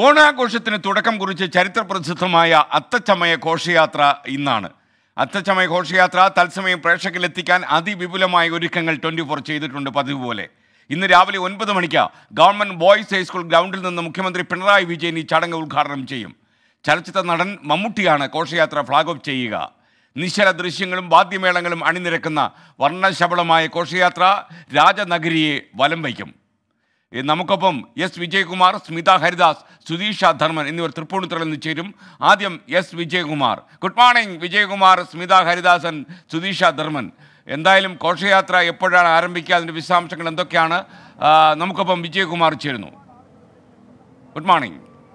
ഓണാഘോഷത്തിന് തുടക്കം കുറിച്ച് ചരിത്ര പ്രസിദ്ധമായ അത്തച്ചമയ ഘോഷയാത്ര ഇന്നാണ് അത്തച്ചമയ ഘോഷയാത്ര തത്സമയം പ്രേക്ഷകരിലെത്തിക്കാൻ അതിവിപുലമായ ഒരുക്കങ്ങൾ ട്വൻറ്റി ഫോർ ചെയ്തിട്ടുണ്ട് പതിവ് പോലെ ഇന്ന് രാവിലെ ഒൻപത് മണിക്ക് ഗവൺമെന്റ് ബോയ്സ് ഹൈസ്കൂൾ ഗ്രൗണ്ടിൽ നിന്ന് മുഖ്യമന്ത്രി പിണറായി വിജയൻ ഈ ചടങ്ങ് ഉദ്ഘാടനം ചെയ്യും ചലച്ചിത്ര നടൻ മമ്മൂട്ടിയാണ് ഘോഷയാത്ര ഫ്ലാഗ് ഓഫ് ചെയ്യുക നിശ്ചല ദൃശ്യങ്ങളും വാദ്യമേളങ്ങളും അണിനിരക്കുന്ന വർണ്ണശബളമായ ഘോഷയാത്ര രാജനഗരിയെ വലം വയ്ക്കും ഏ, നമുക്കൊപ്പം എസ് വിജയകുമാർ സ്മിത ഹരിദാസ് സുധീഷ ധർമ്മൻ എന്നിവർ തൃപ്പൂണിത്തുറയിൽ നിന്ന് ചേരും ആദ്യം S Vijayakumar good morning Vijayakumar Smitha Haridasan Sudheesha Dharman എന്തായാലും ഘോഷയാത്ര എപ്പോഴാണ് ആരംഭിക്കുക അതിൻ്റെ വിശദാംശങ്ങൾ എന്തൊക്കെയാണ് ആ, നമുക്കൊപ്പം വിജയകുമാർ ചേരുന്നു good morning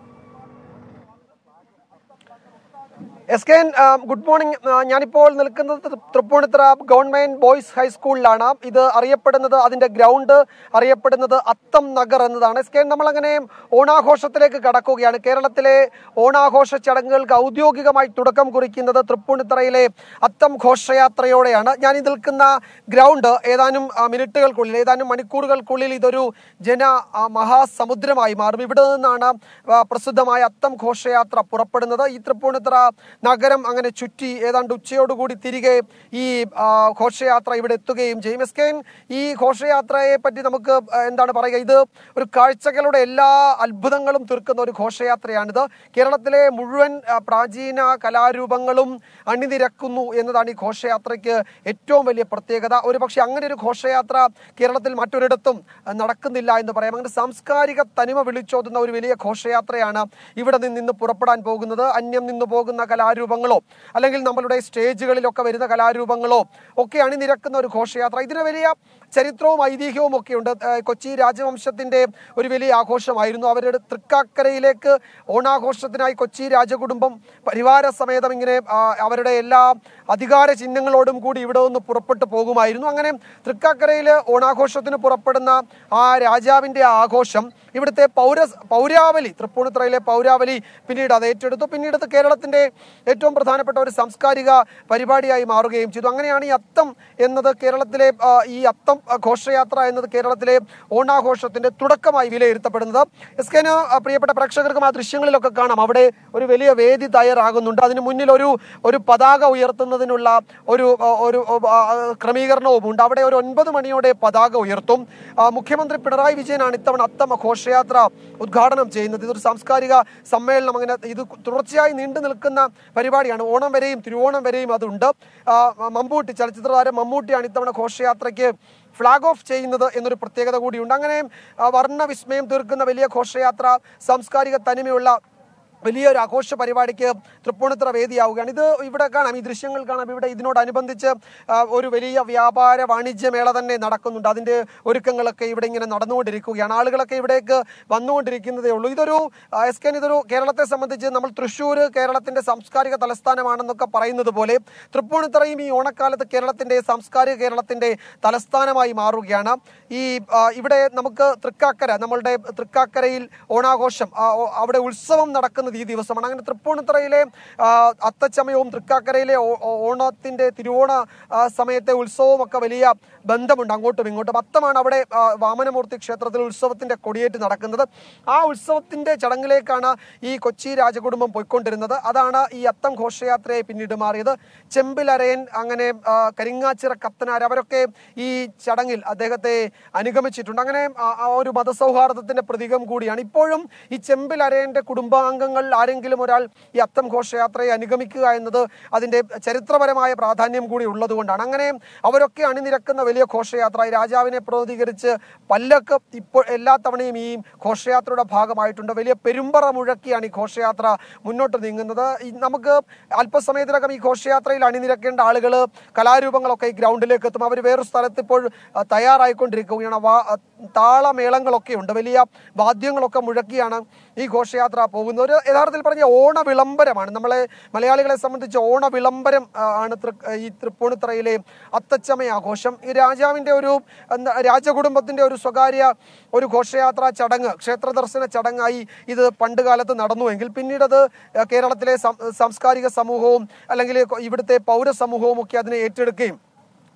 S K N ആ, ഗുഡ് മോർണിംഗ് ആ, ഞാനിപ്പോൾ നിൽക്കുന്നത് തൃ- തൃപ്പൂണിത്തുറ ഗവൺമെന്റ് ബോയ്സ് ഹൈസ്കൂളിലാണ് ഇത് അറിയപ്പെടുന്നത് അതിന്റെ ഗ്രൗണ്ട് അറിയപ്പെടുന്നത് അത്തം നഗർ എന്നതാണ് എസ് കെ എൻ നമ്മളങ്ങനെ ഓണാഘോഷത്തിലേക്ക് കടക്കുകയാണ് കേരളത്തിലെ ഓണാഘോഷ ചടങ്ങുകൾക്ക് ഔദ്യോഗികമായി തുടക്കം കുറിക്കുന്നത് തൃപ്പൂണിത്തുറയിലെ അത്തം ഘോഷയാത്രയോടെയാണ് ഞാൻ ഈ നിൽക്കുന്ന ഗ്രൗണ്ട് ഏതാനും ആ, മിനിറ്റുകൾക്കുള്ളിൽ ഏതാനും മണിക്കൂറുകൾക്കുള്ളിൽ ഇതൊരു ജന ആ, മഹാസമുദ്രമായി മാറും ഇവിടെ നിന്നാണ് ആ, പ്രസിദ്ധമായ അത്തം ഘോഷയാത്ര പുറപ്പെടുന്നത് ഈ തൃപ്പൂണിത്തുറ നഗരം അങ്ങനെ ചുറ്റി ഏതാണ്ട് ഉച്ചയോടുകൂടി തിരികെ ഈ ആ, ഘോഷയാത്ര ഇവിടെ എത്തുകയും ചെയ്യും എസ് കെ എൻ, ഈ ഘോഷയാത്രയെ പറ്റി നമുക്ക് ആ, എന്താണ് പറയുക ഇത് ഒരു കാഴ്ചകളുടെ എല്ലാ അത്ഭുതങ്ങളും തീർക്കുന്ന ഒരു ഘോഷയാത്രയാണിത് കേരളത്തിലെ മുഴുവൻ ആ, പ്രാചീന കലാരൂപങ്ങളും അണിനിരക്കുന്നു എന്നതാണ് ഈ ഘോഷയാത്രയ്ക്ക് ഏറ്റവും വലിയ പ്രത്യേകത ഒരു പക്ഷേ അങ്ങനെ ഒരു ഘോഷയാത്ര കേരളത്തിൽ മറ്റൊരിടത്തും ആ, നടക്കുന്നില്ല എന്ന് പറയാം അങ്ങനെ സാംസ്കാരിക തനിമ വിളിച്ചോതുന്ന ഒരു വലിയ ഘോഷയാത്രയാണ് ഇവിടെ നിന്ന് ഇന്ന് പുറപ്പെടാൻ പോകുന്നത് അന്യം നിന്ന് പോകുന്ന കലാരൂപങ്ങളോ അല്ലെങ്കിൽ നമ്മളുടെ സ്റ്റേജുകളിലൊക്കെ വരുന്ന കലാരൂപങ്ങളോ ഒക്കെ അണിനിരക്കുന്ന ഒരു ഘോഷയാത്ര ഇതിന് വലിയ ചരിത്രവും ഐതിഹ്യവും ഒക്കെ ഉണ്ട് ഏഹ് കൊച്ചി രാജവംശത്തിന്റെ ഒരു വലിയ ആഘോഷമായിരുന്നു അവരുടെ തൃക്കാക്കരയിലേക്ക് ഓണാഘോഷത്തിനായി കൊച്ചി രാജകുടുംബം പരിവാര സമേതം ഇങ്ങനെ ആ, അവരുടെ എല്ലാ അധികാര ചിഹ്നങ്ങളോടും കൂടി ഇവിടെ നിന്ന് പുറപ്പെട്ടു പോകുമായിരുന്നു അങ്ങനെ തൃക്കാക്കരയിൽ ഓണാഘോഷത്തിന് പുറപ്പെടുന്ന ആ രാജാവിന്റെ ആ ആഘോഷം ഇവിടുത്തെ പൗര പൗരാവലി തൃപ്പൂണിത്തുറയിലെ പൗരാവലി പിന്നീട് അത് ഏറ്റെടുത്തു പിന്നീട് അത് കേരളത്തിന്റെ ഏറ്റവും പ്രധാനപ്പെട്ട ഒരു സാംസ്കാരിക പരിപാടിയായി മാറുകയും ചെയ്തു അങ്ങനെയാണ് ഈ അത്തം എന്നത് കേരളത്തിലെ ആ, ഈ അത്തം ഘോഷയാത്ര എന്നത് കേരളത്തിലെ ഓണാഘോഷത്തിന്റെ തുടക്കമായി വിലയിരുത്തപ്പെടുന്നത് എസ് കെന് പ്രിയപ്പെട്ട പ്രേക്ഷകർക്കും ആ ദൃശ്യങ്ങളിലൊക്കെ കാണാം അവിടെ ഒരു വലിയ വേദി തയ്യാറാകുന്നുണ്ട് അതിന് മുന്നിൽ ഒരു ഒരു പതാക ഉയർത്തുന്നതിനുള്ള ഒരു ആ, ഒരു ആ, ക്രമീകരണവും ഉണ്ട് അവിടെ ഒരു ഒൻപത് മണിയോടെ പതാക ഉയർത്തും ആ, മുഖ്യമന്ത്രി പിണറായി വിജയനാണ് ഇത്തവണ അത്തം ഘോഷയാത്ര ഉദ്ഘാടനം ചെയ്യുന്നത് ഇതൊരു സാംസ്കാരിക സമ്മേളനം അങ്ങനെ ഇത് തുടർച്ചയായി നീണ്ടു നിൽക്കുന്ന പരിപാടിയാണ് ഓണം വരെയും തിരുവോണം വരെയും അതുണ്ട് ആ, മമ്മൂട്ടി ചലച്ചിത്ര താരം മമ്മൂട്ടിയാണ് ഇത്തവണ ഘോഷയാത്രയ്ക്ക് ഫ്ലാഗ് ഓഫ് ചെയ്യുന്നത് എന്നൊരു പ്രത്യേകത കൂടിയുണ്ട് അങ്ങനെ ആ, വർണ്ണ വിസ്മയം തീർക്കുന്ന വലിയ ഘോഷയാത്ര സാംസ്കാരിക തനിമയുള്ള വലിയൊരു ആഘോഷ പരിപാടിക്ക് തൃപ്പൂണിത്തുറ വേദിയാവുകയാണ് ഇത് ഇവിടെ കാണാം ഈ ദൃശ്യങ്ങൾ കാണാം ഇവിടെ ഇതിനോടനുബന്ധിച്ച് ആ, ഒരു വലിയ വ്യാപാര വാണിജ്യ മേള തന്നെ നടക്കുന്നുണ്ട് അതിൻ്റെ ഒരുക്കങ്ങളൊക്കെ ഇവിടെ ഇങ്ങനെ നടന്നുകൊണ്ടിരിക്കുകയാണ് ആളുകളൊക്കെ ഇവിടേക്ക് വന്നുകൊണ്ടിരിക്കുന്നതേ ഉള്ളൂ ഇതൊരു ആ, എസ് കെ ഇതൊരു കേരളത്തെ സംബന്ധിച്ച് നമ്മൾ തൃശ്ശൂർ കേരളത്തിന്റെ സാംസ്കാരിക തലസ്ഥാനമാണെന്നൊക്കെ പറയുന്നത് പോലെ തൃപ്പൂണിത്തുറയും ഈ ഓണക്കാലത്ത് കേരളത്തിന്റെ സാംസ്കാരിക കേരളത്തിന്റെ തലസ്ഥാനമായി മാറുകയാണ് ഈ ആ, ഇവിടെ നമുക്ക് തൃക്കാക്കര നമ്മളുടെ തൃക്കാക്കരയിൽ ഓണാഘോഷം ആ, ഓ- അവിടെ ഉത്സവം നടക്കുന്നത് ഈ ദിവസമാണ് അങ്ങനെ തൃപ്പൂണിത്തുറയിലെ ആ, അത്തച്ചമയവും തൃക്കാക്കരയിലെ ഓ- ഓ- ഓണത്തിന്റെ തിരുവോണ ആ, സമയത്തെ ഉത്സവവും ഒക്കെ വലിയ ബന്ധമുണ്ട് അങ്ങോട്ടും ഇങ്ങോട്ടും അത്തമാണ് അവിടെ ആ, വാമനമൂർത്തി ക്ഷേത്രത്തിൽ ഉത്സവത്തിന്റെ കൊടിയേറ്റ് നടക്കുന്നത് ആ ഉത്സവത്തിന്റെ ചടങ്ങിലേക്കാണ് ഈ കൊച്ചി രാജകുടുംബം പോയിക്കൊണ്ടിരുന്നത് അതാണ് ഈ അത്തം ഘോഷയാത്രയെ പിന്നീട് മാറിയത് ചെമ്പിലരയൻ അങ്ങനെ ആ, കരിങ്ങാച്ചിറ കത്തനാർ അവരൊക്കെ ഈ ചടങ്ങിൽ അദ്ദേഹത്തെ അനുഗമിച്ചിട്ടുണ്ട് അങ്ങനെ ആ- ആ ഒരു മതസൗഹാർദ്ദത്തിന്റെ പ്രതീകം കൂടിയാണ് ഇപ്പോഴും ഈ ചെമ്പിലരയന്റെ കുടുംബാംഗങ്ങൾ ആരെങ്കിലും ഒരാൾ ഈ അത്തം ഘോഷയാത്രയെ അനുഗമിക്കുക എന്നത് അതിന്റെ ചരിത്രപരമായ പ്രാധാന്യം കൂടി ഉള്ളതുകൊണ്ടാണ് അങ്ങനെ അവരൊക്കെ അണിനിരക്കുന്ന വലിയ ഘോഷയാത്ര ഈ രാജാവിനെ പ്രതികരിച്ച് പല്ലക്ക് ഇപ്പോൾ എല്ലാ തവണയും ഈ ഘോഷയാത്രയുടെ ഭാഗമായിട്ടുണ്ട് വലിയ പെരുമ്പറ മുഴക്കിയാണ് ഈ ഘോഷയാത്ര മുന്നോട്ട് നീങ്ങുന്നത് ഈ നമുക്ക് അല്പസമയത്തിനകം ഈ ഘോഷയാത്രയിൽ അണിനിരക്കേണ്ട ആളുകൾ കലാരൂപങ്ങളൊക്കെ ഈ ഗ്രൗണ്ടിലേക്ക് എത്തും അവർ വേറൊരു സ്ഥലത്ത് ഇപ്പോൾ ആ, തയ്യാറായിക്കൊണ്ടിരിക്കുകയാണ് വാ ആ, താളമേളങ്ങളൊക്കെ ഉണ്ട് വലിയ വാദ്യങ്ങളൊക്കെ മുഴക്കിയാണ് ഈ ഘോഷയാത്ര പോകുന്നത് ഒരു യഥാർത്ഥത്തിൽ പറഞ്ഞ ഓണ വിളംബരമാണ് നമ്മളെ മലയാളികളെ സംബന്ധിച്ച് ഓണ വിളംബരം ആ, ആണ് തൃ- ഈ തൃപ്പൂണിത്തുറയിലെ അത്തച്ചമയ ആഘോഷം ഈ രാജാവിന്റെ ഒരു എന്താ രാജകുടുംബത്തിന്റെ ഒരു സ്വകാര്യ ഒരു ഘോഷയാത്ര ചടങ്ങ് ക്ഷേത്ര ദർശന ചടങ്ങായി ഇത് പണ്ട് കാലത്ത് നടന്നുവെങ്കിൽ പിന്നീട് അത് കേരളത്തിലെ സം- സാംസ്കാരിക സമൂഹവും അല്ലെങ്കിൽ ഇവിടുത്തെ പൗരസമൂഹവും ഒക്കെ അതിനെ ഏറ്റെടുക്കുകയും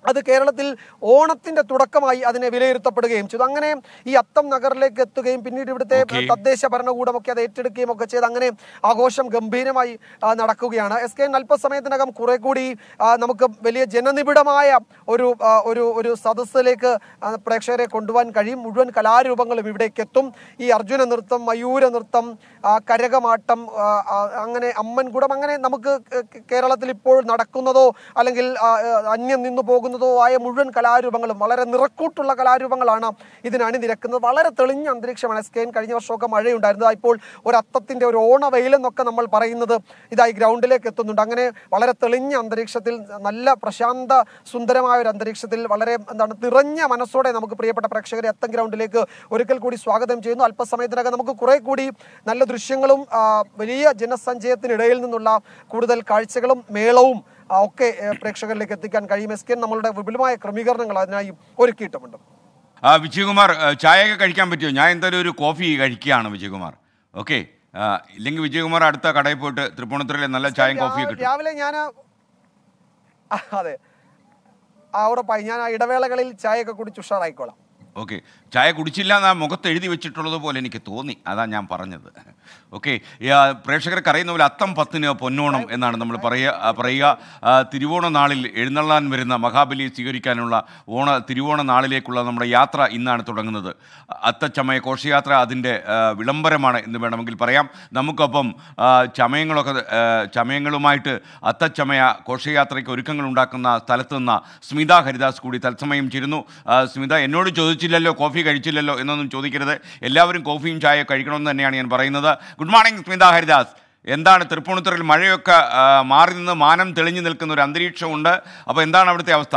അത് കേരളത്തിൽ ഓണത്തിന്റെ തുടക്കമായി അതിനെ വിലയിരുത്തപ്പെടുകയും ചെയ്തു അങ്ങനെ ഈ അത്തം നഗറിലേക്ക് എത്തുകയും പിന്നീട് ഇവിടുത്തെ Okay. തദ്ദേശ ഭരണകൂടമൊക്കെ അത് ഏറ്റെടുക്കുകയും ഒക്കെ ചെയ്ത് അങ്ങനെ ആഘോഷം ഗംഭീരമായി ആ, നടക്കുകയാണ് എസ് കെ അല്പസമയത്തിനകം കുറെ കൂടി ആ, നമുക്ക് വലിയ ജനനിബിഡമായ ഒരു ആ, ഒരു ഒരു സദസ്സിലേക്ക് ആ, പ്രേക്ഷകരെ കൊണ്ടുപോകാൻ കഴിയും മുഴുവൻ കലാരൂപങ്ങളും ഇവിടേക്ക് എത്തും ഈ അർജുന നൃത്തം മയൂര നൃത്തം ആ, കരകമാട്ടം ആ, ആ, അങ്ങനെ അമ്മൻകുടം അങ്ങനെ നമുക്ക് കേ- കേരളത്തിൽ ഇപ്പോൾ നടക്കുന്നതോ അല്ലെങ്കിൽ ആ, ആ, അന്യം നിന്നു പോകുന്നതോ ആയ മുഴുവൻ കലാരൂപങ്ങളും വളരെ നിറക്കൂട്ടുള്ള കലാരൂപങ്ങളാണ് ഇതിന് അണിനിരക്കുന്നത് വളരെ തെളിഞ്ഞ അന്തരീക്ഷമാണ് എസ് കെ കഴിഞ്ഞ വർഷമൊക്കെ മഴയുണ്ടായിരുന്നത് ഇപ്പോൾ ഒരു അത്തത്തിന്റെ ഒരു ഓണവെയിലെന്നൊക്കെ നമ്മൾ പറയുന്നത് ഇതായി ഗ്രൗണ്ടിലേക്ക് എത്തുന്നുണ്ട് അങ്ങനെ വളരെ തെളിഞ്ഞ അന്തരീക്ഷത്തിൽ നല്ല പ്രശാന്ത സുന്ദരമായ ഒരു അന്തരീക്ഷത്തിൽ വളരെ എന്താണ് നിറഞ്ഞ മനസ്സോടെ നമുക്ക് പ്രിയപ്പെട്ട പ്രേക്ഷകരെ അത്തം ഗ്രൗണ്ടിലേക്ക് ഒരിക്കൽ കൂടി സ്വാഗതം ചെയ്യുന്നു അല്പസമയത്തിനകം നമുക്ക് കുറെ കൂടി നല്ല ദൃശ്യങ്ങളും ആ, വലിയ ജനസഞ്ചയത്തിനിടയിൽ നിന്നുള്ള കൂടുതൽ കാഴ്ചകളും മേളവും ആ, ഒക്കെ ഏ, പ്രേക്ഷകരിലേക്ക് എത്തിക്കാൻ കഴിയും എസ് കെ നമ്മളുടെ വിപുലമായ ക്രമീകരണങ്ങൾ അതിനായി ഒരുക്കിയിട്ടുമുണ്ട് ആ വിജയകുമാർ ആ, ചായയൊക്കെ കഴിക്കാൻ പറ്റുമോ ഞാൻ എന്തായാലും ഒരു കോഫി കഴിക്കുകയാണ് വിജയകുമാർ ഓക്കെ ഇല്ലെങ്കിൽ വിജയകുമാർ അടുത്ത കടയിൽ പോയിട്ട് തൃപ്പൂണിത്തുറയിലെ നല്ല ചായയും കോഫിയും കിട്ടും രാവിലെ ഞാൻ അതെ ആ ഉറപ്പായി ഞാൻ ആ ഇടവേളകളിൽ ചായയൊക്കെ കുടിച്ച് ഉഷാറായിക്കോളാം ഓക്കെ ചായ കുടിച്ചില്ല എന്ന് ആ മുഖത്ത് എഴുതി വെച്ചിട്ടുള്ളത് പോലെ എനിക്ക് തോന്നി അതാ ഞാൻ പറഞ്ഞത് ഓക്കെ പ്രേക്ഷകർക്ക് അറിയുന്ന പോലെ അത്തം പത്തിന് പൊന്നോണം എന്നാണ് നമ്മൾ പറയുക ആ, പറയുക ആ, തിരുവോണ നാളിൽ എഴുന്നള്ളാൻ വരുന്ന മഹാബലിയെ സ്വീകരിക്കാനുള്ള ഓണ തിരുവോണ നാളിലേക്കുള്ള നമ്മുടെ യാത്ര ഇന്നാണ് തുടങ്ങുന്നത് അത്തച്ചമയ ഘോഷയാത്ര അതിൻ്റെ ആ, വിളംബരമാണ് എന്ന് വേണമെങ്കിൽ പറയാം നമുക്കൊപ്പം ആ, ചമയങ്ങളൊക്കെ ആ, ചമയങ്ങളുമായിട്ട് അത്തച്ചമയ ഘോഷയാത്രയ്ക്ക് ഒരുക്കങ്ങൾ ഉണ്ടാക്കുന്ന സ്ഥലത്ത് നിന്ന് സ്മിത ഹരിദാസ് കൂടി തത്സമയം ചേരുന്നു ആ, സ്മിത എന്നോട് ചോദിച്ചില്ലല്ലോ കോഫി കഴിച്ചില്ലല്ലോ എന്നൊന്നും ചോദിക്കരുത് എല്ലാവരും കോഫിയും ചായ കഴിക്കണമെന്ന് തന്നെയാണ് ഞാൻ പറയുന്നത് ഗുഡ് മോർണിംഗ് സ്മിത ഹരിദാസ് എന്താണ് തൃപ്പൂണിത്തുറയിൽ മഴയൊക്കെ ആ, മാറി നിന്ന് മാനം തെളിഞ്ഞു നിൽക്കുന്ന ഒരു അന്തരീക്ഷമുണ്ട് അപ്പോൾ എന്താണ് അവിടുത്തെ അവസ്ഥ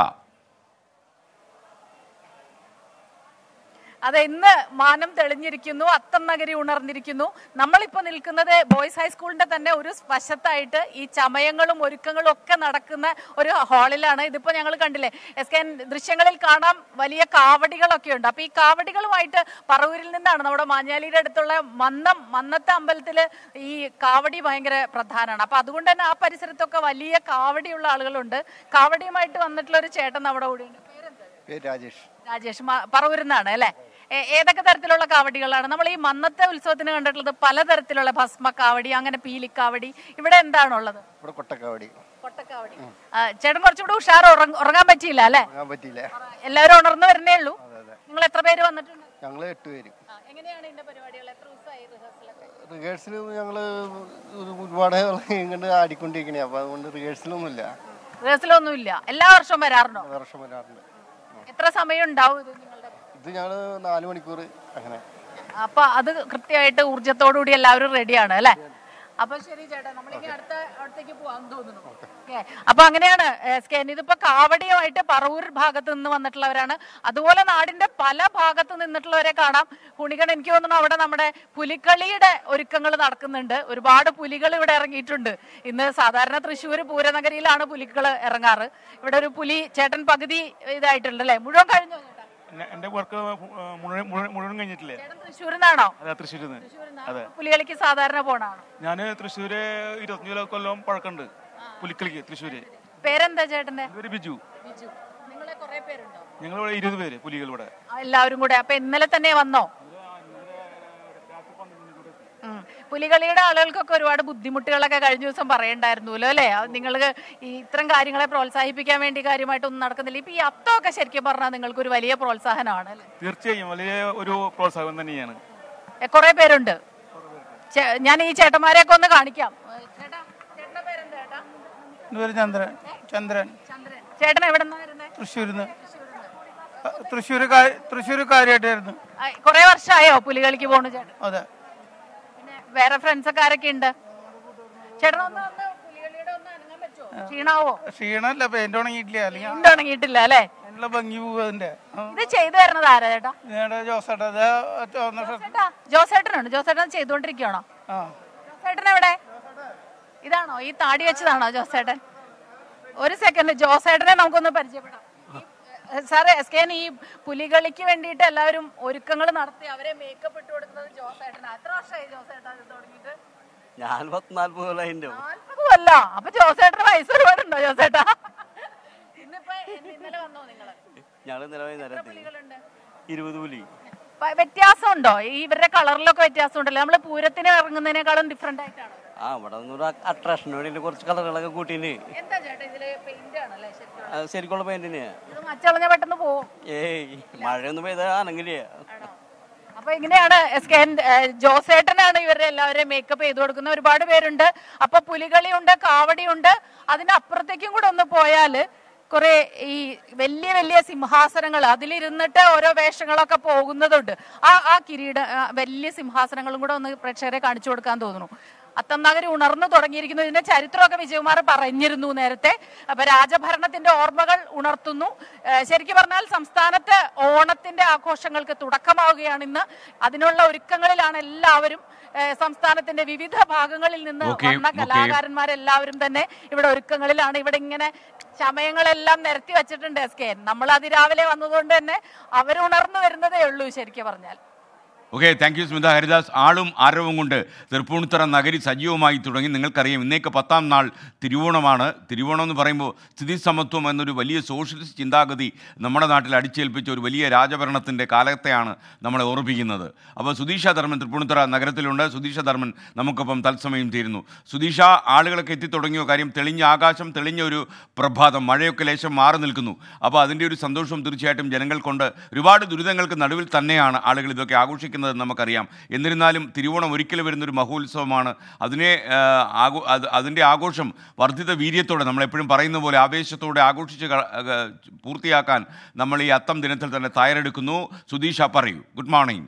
അതെ ഇന്ന് മാനം തെളിഞ്ഞിരിക്കുന്നു അത്തം നഗരി ഉണർന്നിരിക്കുന്നു നമ്മളിപ്പോ നിൽക്കുന്നത് ബോയ്സ് ഹൈസ്കൂളിന്റെ തന്നെ ഒരു വശത്തായിട്ട് ഈ ചമയങ്ങളും ഒരുക്കങ്ങളും ഒക്കെ നടക്കുന്ന ഒരു ഹാളിലാണ് ഇതിപ്പോ ഞങ്ങൾ കണ്ടില്ലേ എസ് കെ ദൃശ്യങ്ങളിൽ കാണാം വലിയ കാവടികളൊക്കെ ഉണ്ട് അപ്പൊ ഈ കാവടികളുമായിട്ട് പറവൂരിൽ നിന്നാണ് നമ്മുടെ മാഞ്ഞാലിയുടെ അടുത്തുള്ള മന്നം മന്നത്തെ അമ്പലത്തില് ഈ കാവടി ഭയങ്കര പ്രധാനമാണ് അപ്പൊ അതുകൊണ്ട് തന്നെ ആ പരിസരത്തൊക്കെ വലിയ കാവടിയുള്ള ആളുകളുണ്ട് കാവടിയുമായിട്ട് വന്നിട്ടുള്ള ഒരു ചേട്ടൻ നമ്മുടെ കൂടെയുണ്ട് പേരെന്താ പേര് രാജേഷ് രാജേഷ് മ- പറവൂരിന്നാണ് അല്ലെ ഏ- ഏതൊക്കെ തരത്തിലുള്ള കാവടികളാണ് നമ്മൾ ഈ മന്നത്തെ ഉത്സവത്തിന് കണ്ടിട്ടുള്ളത് പലതരത്തിലുള്ള ഭസ്മ കാവടി അങ്ങനെ പീലിക്കാവടി ഇവിടെ എന്താണുള്ളത് ഇവിടെ കൊട്ടക്കാവടി കൊട്ടക്കാവടി ആ, ചേട്ടൻ കുറച്ചുകൂടെ ഉഷാർ ഉറങ്ങ- ഉറങ്ങാൻ പറ്റിയില്ല അല്ലെ വാങ്ങാൻ പറ്റിയില്ല എല്ലാവരും ഉണർന്നു വരുന്നേ ഉള്ളൂ നിങ്ങൾ എത്ര പേര് വന്നിട്ടുണ്ട് ഞങ്ങള് എട്ട് പേര് ആ, എങ്ങനെയാണ് ഇതിന്റെ പരിപാടികൾ എത്ര ദിവസമായി റിഹേഴ്സലൊക്കെ റിഹേഴ്സൽ ഞങ്ങള് ഒരു ഒരുപാട് ഇങ്ങോട്ട് ആടിക്കൊണ്ടിരിക്കണേ അപ്പൊ അതുകൊണ്ട് റിഹേഴ്സലൊന്നുമില്ല റിഹേഴ്സലൊന്നുമില്ല എല്ലാ വർഷവും വരാറുണ്ടോ വർഷം വരാറുണ്ട് എത്ര സമയം ഉണ്ടാവും ഇത് നിങ്ങളുടെ ഇത് ഞങ്ങള് നാല് മണിക്കൂർ അങ്ങനെ അപ്പൊ അത് കൃത്യമായിട്ട് ഊർജത്തോടു കൂടി എല്ലാവരും റെഡിയാണ് അല്ലെ അപ്പൊ ശരി ചേട്ടാ നമ്മളിനി അടുത്ത അടുത്തേക്ക് പോവാൻ തോന്നുന്നു ഓക്കെ അപ്പൊ അങ്ങനെയാണ് സ്കാൻ ഇതിപ്പോ കാവടിയുമായിട്ട് പറവൂർ ഭാഗത്ത് നിന്ന് വന്നിട്ടുള്ളവരാണ് അതുപോലെ നാടിന്റെ പല ഭാഗത്ത് നിന്നിട്ടുള്ളവരെ കാണാം കുണികൺ എനിക്ക് തോന്നുന്നു അവിടെ നമ്മുടെ പുലിക്കളിയുടെ ഒരുക്കങ്ങൾ നടക്കുന്നുണ്ട് ഒരുപാട് പുലികൾ ഇവിടെ ഇറങ്ങിയിട്ടുണ്ട് ഇന്ന് സാധാരണ തൃശ്ശൂർ പൂരനഗരിയിലാണ് പുലികൾ ഇറങ്ങാറ് ഇവിടെ ഒരു പുലി ചേട്ടൻ പകുതി ഇതായിട്ടുണ്ട് അല്ലെ മുഴുവൻ കഴിഞ്ഞു ചേട്ടാ എന്നെ- എന്റെ വർക്ക് മുഴുവൻ മുഴുവൻ- മുഴുവൻ കഴിഞ്ഞിട്ടില്ലേ ചേട്ടൻ തൃശ്ശൂരിൽ നിന്നാണോ അതെ തൃശ്ശൂരിൽ നിന്ന് അതെ പുലികളിക്ക് സാധാരണ പോണാണോ ഞാൻ തൃശ്ശൂര് ഇരുപത്തഞ്ച് കൊല്ലം പഴക്കമുണ്ട് പുലിക്കളിക്ക് തൃശ്ശൂര് പേരെന്താ ചേട്ടന്റെ ഇതൊരു ബിജു ബിജു നിങ്ങളെ കുറെ പേരുണ്ടോ ഞങ്ങൾ ഇവിടെ ഇരുപത് പേര് പുലികൾ ഇവിടെ ആ, എല്ലാവരും കൂടെ അപ്പൊ ഇന്നലെ തന്നെ വന്നോ ഉം. പുലികളിയുടെ ആളുകൾക്കൊക്കെ ഒരുപാട് ബുദ്ധിമുട്ടുകളൊക്കെ കഴിഞ്ഞ ദിവസം പറയണ്ടായിരുന്നല്ലോ അല്ലേ നിങ്ങൾ ഈ ഇത്തരം കാര്യങ്ങളെ പ്രോത്സാഹിപ്പിക്കാൻ വേണ്ടി കാര്യമായിട്ടൊന്നും നടക്കുന്നില്ല ഇപ്പൊ ഈ അത്തമൊക്കെ ശരിക്കും പറഞ്ഞാൽ നിങ്ങൾക്ക് ഒരു വലിയ പ്രോത്സാഹനമാണ് അല്ലേ തീർച്ചയായും വലിയ ഒരു പ്രോത്സാഹനം തന്നെയാണ് എ, കുറെ പേരുണ്ട് ചേ- ഞാൻ ഈ ചേട്ടന്മാരെയൊക്കെ ഒന്ന് കാണിക്കാം ഏ, ചേട്ടാ ചേട്ടന്റെ പേരെന്താ ചേട്ടാ എൻ്റെ പേര് ചന്ദ്രൻ ചന്ദ്രൻ ചന്ദ്രൻ ചേട്ടൻ എവിടെ നിന്നായിരുന്നേ തൃശ്ശൂരിൽ നിന്ന് തൃശ്ശൂർ തൃശ്ശൂർ കാര്യമായിട്ടായിരുന്നു കുറെ വർഷമായോ പുലികളിക്ക് പോണു ചേട്ടൻ അതെ പിന്നെ വേറെ ഫ്രണ്ട്സ് ഒക്കെ ആരൊക്കെ ഉണ്ട് ചേട്ടൻ ഒന്ന് ഒന്ന് പുലികളിയുടെ ഒന്ന് അനങ്ങാൻ പറ്റുമോ ക്ഷീണാവോ ക്ഷീണമല്ല പെയിന്റ് ഉണങ്ങിയിട്ടില്ല അല്ലെങ്കിൽ ഉണ്ട് ഉണങ്ങിയിട്ടില്ല അല്ലേ അതിനുള്ള ഭംഗി പോവുക അതിന്റെ ഇത് ചെയ്തു തരുന്നത് ആരാ ചേട്ടാ ഞങ്ങളുടെ ജോസേട്ടാ അത് ചുവന്ന ഷർട്ട് ചേട്ടാ ജോസേട്ടനുണ്ട് ജോസേട്ടൻ ചെയ്തുകൊണ്ടിരിക്കുകയാണോ ആ ജോസേട്ടൻ എവിടെ ഇതാണോ ഈ താടി വെച്ചതാണോ ജോസേട്ടൻ ഒരു സെക്കൻഡ് ജോസേട്ടനെ നമുക്കൊന്ന് പരിചയപ്പെടാം ഈ, സാറേ എസ് കെ ഈ പുലികളിക്ക് വേണ്ടിയിട്ട് എല്ലാവരും ഒരുക്കങ്ങൾ നടത്തി അവരെ മേക്കപ്പ് ഇട്ട് കൊടുക്കുന്നത് ജോസേട്ടനാ എത്ര വർഷമായി ജോസേട്ടൻ ഇത് തുടങ്ങിയിട്ട് ഞാൻ പത്ത് നാല്പത് കൊല്ലം അതിൻ്റെ നാൽപ്പത് കൊല്ല അപ്പൊ ജോസേട്ടന് വയസ്സ് ഒരുപാടുണ്ടോ ജോസേട്ടാ ഇന്നിപ്പോ ഇന്നലെ വന്നോ നിങ്ങള് ഞങ്ങൾ ഇന്നലെ വൈകുന്നേരം എത്തി പുലികളുണ്ട് ഇരുപത് പുലി പ- വ്യത്യാസമുണ്ടോ ഈ ഇവരുടെ കളറിലൊക്കെ വ്യത്യാസം ഉണ്ടല്ലോ നമ്മള് പൂരത്തിന് ഇറങ്ങുന്നതിനേക്കാളും ഡിഫറെന്റ് ആയിട്ടാണോ ആ ഇവിടെ ഒന്നൊരു അട്രാക്ഷന് വേണ്ടി കുറച്ച് കളറുകളൊക്കെ കൂട്ടിന് എന്താ ചേട്ടാ ഇതില് പെയിന്റ് ആണല്ലേ ശരിക്കും ശരിക്കുള്ള പെയിന്റിന് ഇത് മച്ചളഞ്ഞ പെട്ടെന്ന് പോവും ഏയ് മഴയൊന്നും പെയ്താൽ ആണെങ്കിലേ അപ്പൊ ഇങ്ങനെയാണ് എസ് കെ എൻ, ഏഹ്, ജോസേട്ടനാണ് ഇവരുടെ എല്ലാവരെയും മേക്കപ്പ് ചെയ്തു കൊടുക്കുന്ന ഒരുപാട് പേരുണ്ട് അപ്പൊ പുലികളിയുണ്ട് കാവടിയുണ്ട് അതിനപ്പുറത്തേക്കും കൂടെ ഒന്ന് പോയാല് കുറെ ഈ വലിയ വലിയ സിംഹാസനങ്ങൾ അതിലിരുന്നിട്ട് ഓരോ വേഷങ്ങളൊക്കെ പോകുന്നതുണ്ട് ആ ആ കിരീട ആ വലിയ സിംഹാസനങ്ങളും കൂടെ ഒന്ന് പ്രേക്ഷകരെ കാണിച്ചു കൊടുക്കാൻ തോന്നുന്നു അത്തംനഗരി ഉണർന്നു തുടങ്ങിയിരിക്കുന്നു ഇതിന്റെ ചരിത്രമൊക്കെ വിജയകുമാർ പറഞ്ഞിരുന്നു നേരത്തെ അപ്പൊ രാജഭരണത്തിന്റെ ഓർമ്മകൾ ഉണർത്തുന്നു ഏഹ് ശരിക്കും പറഞ്ഞാൽ സംസ്ഥാനത്ത് ഓണത്തിന്റെ ആഘോഷങ്ങൾക്ക് തുടക്കമാവുകയാണ് ഇന്ന് അതിനുള്ള ഒരുക്കങ്ങളിലാണ് എല്ലാവരും ഏഹ് സംസ്ഥാനത്തിന്റെ വിവിധ ഭാഗങ്ങളിൽ നിന്ന് Okay, വന്ന okay. കലാകാരന്മാരെല്ലാവരും തന്നെ ഇവിടെ ഒരുക്കങ്ങളിലാണ് ഇവിടെ ഇങ്ങനെ ചമയങ്ങളെല്ലാം നിരത്തി വെച്ചിട്ടുണ്ട് എസ് കെ നമ്മൾ അതിരാവിലെ വന്നതുകൊണ്ട് തന്നെ അവർ ഉണർന്നു വരുന്നതേ ഉള്ളൂ ശരിക്കും പറഞ്ഞാൽ okay thank you Smitha Haridas ആളും ആരവവും കൊണ്ട് തൃപ്പൂണിത്തറ നഗരി സജീവമായി തുടങ്ങി നിങ്ങൾക്കറിയാം ഇന്നേക്ക് പത്താം നാൾ തിരുവോണമാണ് തിരുവോണം എന്ന് പറയുമ്പോൾ സ്ഥിതി സമത്വം എന്നൊരു വലിയ സോഷ്യലിസ്റ്റ് ചിന്താഗതി നമ്മുടെ നാട്ടിൽ അടിച്ചേൽപ്പിച്ച ഒരു വലിയ രാജഭരണത്തിൻ്റെ കാലത്തെയാണ് നമ്മളെ ഓർമ്മിപ്പിക്കുന്നത് അപ്പോൾ സുധീഷ ധർമ്മൻ തൃപ്പൂണിത്തറ നഗരത്തിലുണ്ട് സുധീഷ ധർമ്മൻ നമുക്കൊപ്പം തത്സമയം തീരുന്നു സുധീഷ ആളുകളൊക്കെ എത്തിത്തുടങ്ങിയ കാര്യം തെളിഞ്ഞ ആകാശം തെളിഞ്ഞ ഒരു പ്രഭാതം മഴയൊക്കെ ലേശം മാറി നിൽക്കുന്നു അപ്പോൾ അതിൻ്റെ ഒരു സന്തോഷവും തീർച്ചയായിട്ടും ജനങ്ങൾക്കുണ്ട് ഒരുപാട് ദുരിതങ്ങൾക്ക് നടുവിൽ തന്നെയാണ് ആളുകൾ ഇതൊക്കെ ആഘോഷിക്കുന്നത് നമുക്കറിയാം എന്നിരുന്നാലും തിരുവോണം ഒരിക്കലും വരുന്നൊരു മഹോത്സവമാണ് അതിനെ ആ, ആഘോ അത് അതിൻ്റെ ആഘോഷം വർദ്ധിത വീര്യത്തോടെ നമ്മളെപ്പോഴും പറയുന്ന പോലെ ആവേശത്തോടെ ആഘോഷിച്ച് ക- ആ, പൂർത്തിയാക്കാൻ നമ്മൾ ഈ അത്തം ദിനത്തിൽ തന്നെ തയ്യാറെടുക്കുന്നു സുധീഷ പറയൂ good morning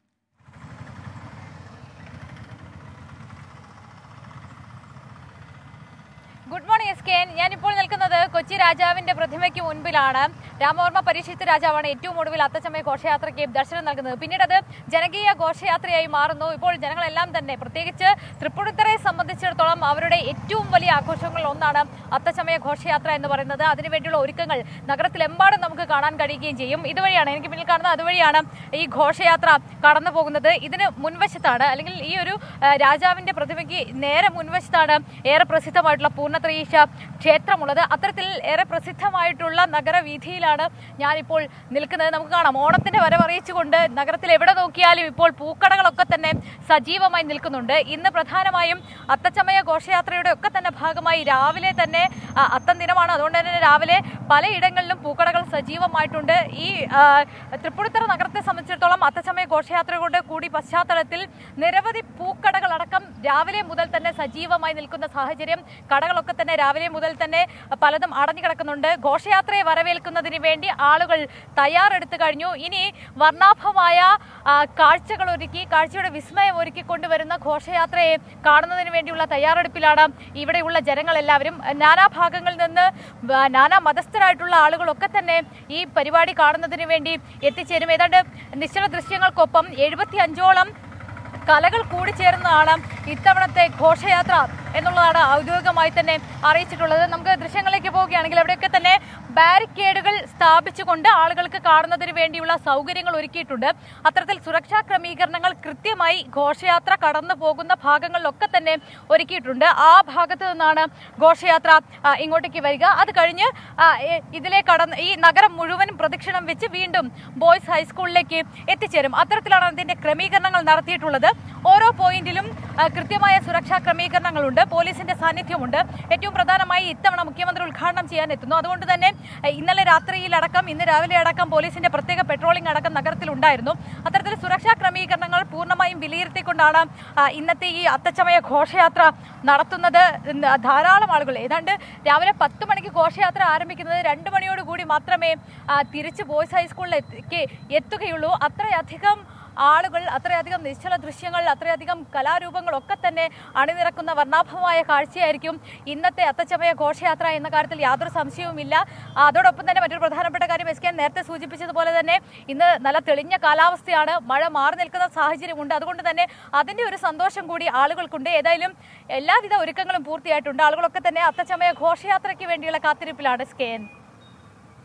good morning S K ഞാനിപ്പോൾ നിൽക്കുന്നത് കൊച്ചി രാജാവിന്റെ പ്രതിമയ്ക്ക് മുൻപിലാണ് രാമവർമ്മ പരീക്ഷിത്ത് രാജാവാണ് ഏറ്റവും ഒടുവിൽ അത്തച്ചമയ ഘോഷയാത്രയ്ക്ക് ദർശനം നൽകുന്നത് പിന്നീട് അത് ജനകീയ ഘോഷയാത്രയായി മാറുന്നു ഇപ്പോൾ ജനങ്ങളെല്ലാം തന്നെ പ്രത്യേകിച്ച് തൃപ്പൂണിത്തറയെ സംബന്ധിച്ചിടത്തോളം അവരുടെ ഏറ്റവും വലിയ ആഘോഷങ്ങളിൽ ഒന്നാണ് അത്തച്ചമയ ഘോഷയാത്ര എന്ന് പറയുന്നത് അതിനുവേണ്ടിയുള്ള ഒരുക്കങ്ങൾ നഗരത്തിലെമ്പാടും നമുക്ക് കാണാൻ കഴിയുകയും ചെയ്യും ഇതുവഴിയാണ് എനിക്ക് പിന്നിൽ കാണുന്ന അതുവഴിയാണ് ഈ ഘോഷയാത്ര കടന്നു പോകുന്നത് ഇതിന് മുൻവശത്താണ് അല്ലെങ്കിൽ ഈ ഒരു ആ, രാജാവിന്റെ പ്രതിമയ്ക്ക് നേരെ മുൻവശത്താണ് ഏറെ പ്രസിദ്ധമായിട്ടുള്ള പൂർണ്ണത്രയീശ ക്ഷേത്രമുള്ളത് അത്തരത്തിൽ ഏറെ പ്രസിദ്ധമായിട്ടുള്ള നഗരവീഥിയിലാണ് ഞാനിപ്പോൾ നിൽക്കുന്നത് നമുക്ക് കാണാം ഓണത്തിന്റെ വരവറിയിച്ചുകൊണ്ട് നഗരത്തിൽ എവിടെ നോക്കിയാലും ഇപ്പോൾ പൂക്കടകളൊക്കെ തന്നെ സജീവമായി നിൽക്കുന്നുണ്ട് ഇന്ന് പ്രധാനമായും അത്തച്ചമയ ഘോഷയാത്രയുടെ ഒക്കെ തന്നെ ഭാഗമായി രാവിലെ തന്നെ ആ, അത്തം ദിനമാണ് അതുകൊണ്ട് തന്നെ രാവിലെ പലയിടങ്ങളിലും പൂക്കടകൾ സജീവമായിട്ടുണ്ട് ഈ ആ, തൃപ്പൂണിത്തറ നഗരത്തെ സംബന്ധിച്ചിടത്തോളം അത്തച്ചമയ ഘോഷയാത്രകളുടെ കൂടി പശ്ചാത്തലത്തിൽ നിരവധി പൂക്കടകൾ അടക്കം രാവിലെ മുതൽ തന്നെ സജീവമായി നിൽക്കുന്ന സാഹചര്യം കടകളൊക്കെ തന്നെ രാവിലെ മുതൽ തന്നെ പലതും അടഞ്ഞു കിടക്കുന്നുണ്ട് ഘോഷയാത്രയെ വരവേൽക്കുന്നതിന് വേണ്ടി ആളുകൾ തയ്യാറെടുത്തു കഴിഞ്ഞു ഇനി വർണ്ണാഭമായ ആ, കാഴ്ചകൾ ഒരുക്കി കാഴ്ചയുടെ വിസ്മയം ഒരുക്കി കൊണ്ടുവരുന്ന ഘോഷയാത്രയെ കാണുന്നതിന് വേണ്ടിയുള്ള തയ്യാറെടുപ്പിലാണ് ഇവിടെയുള്ള ജനങ്ങളെല്ലാവരും നാനാഭാഗങ്ങളിൽ നിന്ന് വ- നാനാ മതസ്ഥരായിട്ടുള്ള ആളുകളൊക്കെ തന്നെ ഈ പരിപാടി കാണുന്നതിന് വേണ്ടി എത്തിച്ചേരും ഏതാണ്ട് നിശ്ചല ദൃശ്യങ്ങൾക്കൊപ്പം എഴുപത്തി അഞ്ചോളം കലകൾ കൂടിച്ചേർന്നതാണ് ഇത്തവണത്തെ ഘോഷയാത്ര എന്നുള്ളതാണ് ഔദ്യോഗികമായി തന്നെ അറിയിച്ചിട്ടുള്ളത് നമുക്ക് ദൃശ്യങ്ങളിലേക്ക് പോവുകയാണെങ്കിൽ അവിടെയൊക്കെ തന്നെ ബാരിക്കേഡുകൾ സ്ഥാപിച്ചുകൊണ്ട് ആളുകൾക്ക് കാണുന്നതിന് വേണ്ടിയുള്ള സൗകര്യങ്ങൾ ഒരുക്കിയിട്ടുണ്ട് അത്തരത്തിൽ സുരക്ഷാ ക്രമീകരണങ്ങൾ കൃത്യമായി ഘോഷയാത്ര കടന്നു പോകുന്ന ഭാഗങ്ങളിലൊക്കെ തന്നെ ഒരുക്കിയിട്ടുണ്ട് ആ ഭാഗത്ത് നിന്നാണ് ഘോഷയാത്ര ആ, ഇങ്ങോട്ടേക്ക് വരിക അത് കഴിഞ്ഞ് ആ, എ- ഇതിലെ കടന്ന് ഈ നഗരം മുഴുവനും പ്രദക്ഷിണം വെച്ച് വീണ്ടും ബോയ്സ് ഹൈസ്കൂളിലേക്ക് എത്തിച്ചേരും അത്തരത്തിലാണ് ഇതിന്റെ ക്രമീകരണങ്ങൾ നടത്തിയിട്ടുള്ളത് ഓരോ പോയിന്റിലും ആ, കൃത്യമായ സുരക്ഷാ ക്രമീകരണങ്ങളുണ്ട് പോലീസിന്റെ സാന്നിധ്യമുണ്ട് ഏറ്റവും പ്രധാനമായി ഇത്തവണ മുഖ്യമന്ത്രി ഉദ്ഘാടനം ചെയ്യാൻ എത്തുന്നു അതുകൊണ്ട് തന്നെ ആ, ഇന്നലെ രാത്രിയിലടക്കം ഇന്ന് രാവിലെ അടക്കം പോലീസിന്റെ പ്രത്യേക പെട്രോളിംഗ് അടക്കം നഗരത്തിലുണ്ടായിരുന്നു അത്തരത്തിൽ സുരക്ഷാ ക്രമീകരണങ്ങൾ പൂർണ്ണമായും വിലയിരുത്തിക്കൊണ്ടാണ് ആ, ഇന്നത്തെ ഈ അത്തച്ചമയ ഘോഷയാത്ര നടത്തുന്നത് ഇന്ന് ധാരാളം ആളുകൾ ഏതാണ്ട് രാവിലെ പത്ത് മണിക്ക് ഘോഷയാത്ര ആരംഭിക്കുന്നത് രണ്ട് മണിയോടുകൂടി മാത്രമേ ആ, തിരിച്ച് ബോയ്സ് ഹൈസ്കൂളിലേക്ക് എത്തുകയുള്ളൂ അത്രയധികം ആളുകൾ അത്രയധികം നിശ്ചല ദൃശ്യങ്ങൾ അത്രയധികം കലാരൂപങ്ങളൊക്കെ തന്നെ അണിനിരക്കുന്ന വർണ്ണാഭമായ കാഴ്ചയായിരിക്കും ഇന്നത്തെ അത്തച്ചമയ ഘോഷയാത്ര എന്ന കാര്യത്തിൽ യാതൊരു സംശയവുമില്ല അതോടൊപ്പം തന്നെ മറ്റൊരു പ്രധാനപ്പെട്ട കാര്യം എസ് കെ നേരത്തെ സൂചിപ്പിച്ചതുപോലെ തന്നെ ഇന്ന് നല്ല തെളിഞ്ഞ കാലാവസ്ഥയാണ് മഴ മാറി നിൽക്കുന്ന സാഹചര്യമുണ്ട് അതുകൊണ്ട് തന്നെ അതിന്റെ ഒരു സന്തോഷം കൂടി ആളുകൾക്കുണ്ട് ഏതായാലും എല്ലാവിധ ഒരുക്കങ്ങളും പൂർത്തിയായിട്ടുണ്ട് ആളുകളൊക്കെ തന്നെ അത്തച്ചമയ ഘോഷയാത്രയ്ക്ക് വേണ്ടിയുള്ള കാത്തിരിപ്പിലാണ് S K N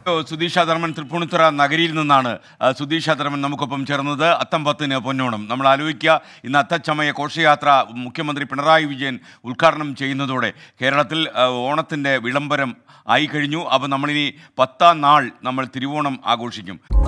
Sudheesha Dharman Tripunithura നഗരിയിൽ നിന്നാണ് ആ, സുധീഷ ധർമ്മൻ നമുക്കൊപ്പം ചേർന്നത് അത്തം പത്തിന് പൊന്നോണം നമ്മൾ ആലോചിക്കുക ഇന്ന് അത്തച്ചമയ ഘോഷയാത്ര മുഖ്യമന്ത്രി പിണറായി വിജയൻ ഉദ്ഘാടനം ചെയ്യുന്നതോടെ കേരളത്തിൽ ആ, ഓണത്തിൻ്റെ വിളംബരം ആയി കഴിഞ്ഞു അപ്പോൾ നമ്മളിനി പത്താം നാൾ നമ്മൾ തിരുവോണം ആഘോഷിക്കും